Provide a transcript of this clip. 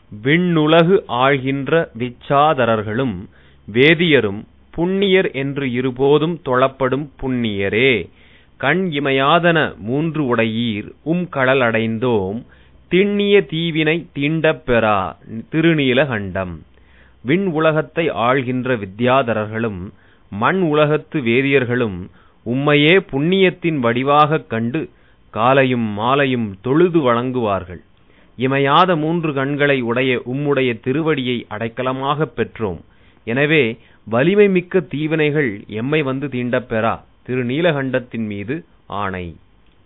விண்ணுலகு ஆள்கின்ற விச்சாதரர்களும் வேதியரும் புண்ணியர் என்று இருபோதும் தொழப்படும் புண்ணியரே கண் இமையாதன மூன்று உடையீர் உம் கடல் அடைந்தோம் திண்ணிய தீவினை தீண்டப் பெறா திருநீலகண்டம் விண் உலகத்தை ஆள்கின்ற வித்யாதரர்களும் மண் உலகத்து வேதியர்களும் உம்மையே புண்ணியத்தின் வடிவாகக் கண்டு காலையும் மாலையும் தொழுது வணங்குவார்கள் இமையாத மூன்று கண்களை உடைய உம்முடைய திருவடியை அடைக்கலமாகப் பெற்றோம் எனவே வலிமை மிக்க தீவினைகள் எம்மை வந்து தீண்டப் பெறா திருநீலகண்டத்தின் மீது ஆணை